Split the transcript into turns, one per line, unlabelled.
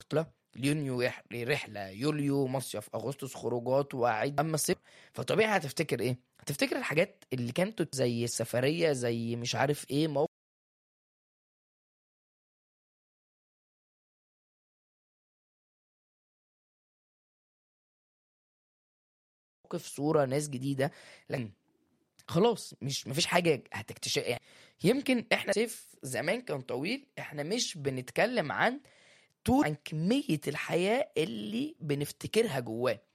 لا يونيو يح- رحله يوليو مصيف اغسطس خروجات وعيد اما الصيف فطبيعي هتفتكر ايه هتفتكر الحاجات اللي كانت زي السفريه زي مش عارف ايه موقف صوره ناس جديده لكن خلاص مش مفيش حاجه هتكتشف يعني يمكن احنا سيف زمان كان طويل احنا مش بنتكلم عن طول عن كميه الحياه اللي بنفتكرها جواه